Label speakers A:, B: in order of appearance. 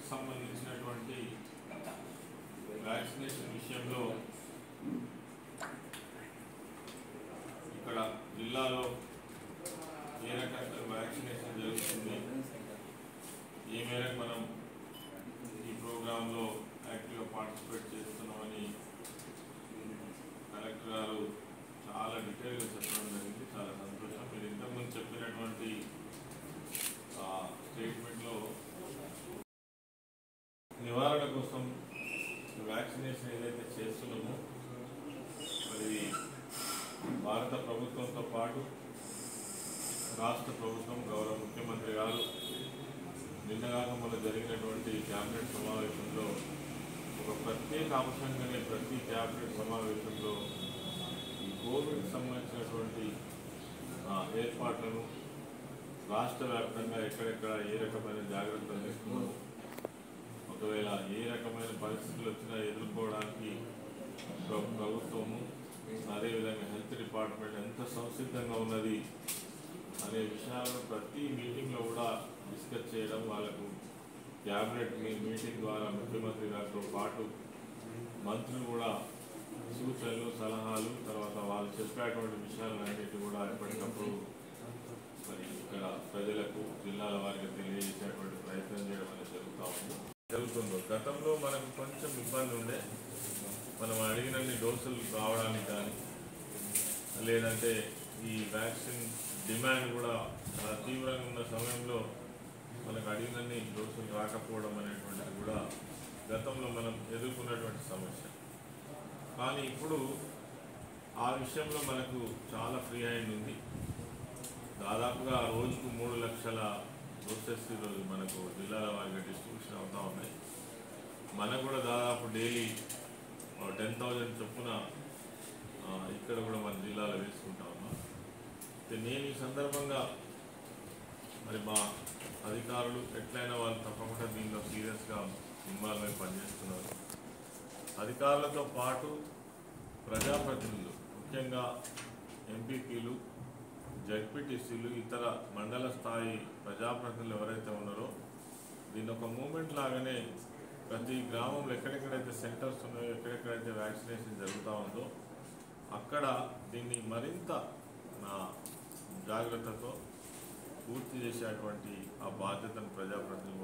A: కోవిడ్కి సంబంధించినటువంటి వ్యాక్సినేషన్ విషయంలో ఇక్కడ జిల్లాలో ఏ రకంగా వ్యాక్సినేషన్ జరుగుతుంది ఏ మేరకు మనం ఈ ప్రోగ్రాంలో యాక్టివ్గా పార్టిసిపేట్ చేస్తున్నామని కలెక్టర్ గారు చాలా డీటెయిల్గా చెప్పడం జరిగింది చాలా సంతోషం మీరు ఇంతకుముందు చెప్పినటువంటి స్టేట్మెంట్లో నివారణ కోసం వ్యాక్సినేషన్ ఏదైతే చేస్తున్నామో మరి భారత ప్రభుత్వంతో పాటు రాష్ట్ర ప్రభుత్వం గౌరవ ముఖ్యమంత్రి గారు నిన్నగాక మొన్న జరిగినటువంటి క్యాబినెట్ సమావేశంలో ఒక ప్రత్యేక అంశంగానే ప్రతి క్యాబినెట్ సమావేశంలో ఈ కోవిడ్ సంబంధించినటువంటి ఆ, ఏర్పాట్లను రాష్ట్ర వ్యాప్తంగా ఎక్కడెక్కడ ఏ రకమైన జాగ్రత్తలు తీసుకున్నాము ఒకవేళ ఏ రకమైన పరిస్థితులు వచ్చినా ఎదుర్కోవడానికి ప్ర- ప్రభుత్వము అదేవిధంగా హెల్త్ డిపార్ట్మెంట్ ఎంత సంసిద్ధంగా ఉన్నది అనే విషయాలను ప్రతి మీటింగ్లో కూడా డిస్కస్ చేయడం వాళ్ళకు క్యాబినెట్ మీ మీటింగ్ ద్వారా ముఖ్యమంత్రి గారితో పాటు మంత్రులు కూడా సూచనలు సలహాలు తర్వాత వాళ్ళు చెప్పేటువంటి విషయాలన్నిటి కూడా ఎప్పటికప్పుడు మరి ఇక్కడ ప్రజలకు జిల్లాల వారికి తెలియజేసేటువంటి ప్రయత్నం చేయడం అనేది జరుగుతూ ఉంది జరుగుతుందో గతంలో మనకు కొంచెం ఇబ్బంది ఉండే మనం అడిగినన్ని డోసులు రావడానికి కానీ లేదంటే ఈ వ్యాక్సిన్ డిమాండ్ కూడా చాలా తీవ్రంగా ఉన్న సమయంలో మనకు అడిగినన్ని డోసులు రాకపోవడం అనేటువంటిది కూడా గతంలో మనం ఎదుర్కొన్నటువంటి సమస్య కానీ ఇప్పుడు ఆ విషయంలో మనకు చాలా ఫ్రీ హ్యాండ్ ఉంది దాదాపుగా రోజుకు మూడు లక్షల డోసెస్ ఈరోజు మనకు జిల్లాల వారిగా డిస్ట్రిబ్యూషన్ అవుతూ ఉన్నాయి మనకు కూడా దాదాపు డైలీ టెన్ థౌజండ్ చొప్పున ఆ, ఇక్కడ కూడా మన జిల్లాలో వేసుకుంటా ఉన్నాం అయితే నేను ఈ సందర్భంగా మరి మా అధికారులు ఎట్లయినా వాళ్ళు తప్పకుండా దీనిలో సీరియస్గా ఇన్వాల్వ్ అయి పనిచేస్తున్నారు అధికారులతో పాటు ప్రజాప్రతినిధులు ముఖ్యంగా ఎంపీపీలు జడ్పీటీసీలు ఇతర మండల స్థాయి ప్రజాప్రతినిధులు ఎవరైతే ఉన్నారో దీన్ని ఒక మూమెంట్ లాగానే ప్రతి గ్రామంలో ఎక్కడెక్కడైతే సెంటర్స్ ఉన్నాయో ఎక్కడెక్కడైతే వ్యాక్సినేషన్ జరుగుతూ ఉందో అక్కడ దీన్ని మరింత నా జాగ్రత్తతో పూర్తి చేసేటువంటి ఆ బాధ్యతను ప్రజాప్రతినిధులు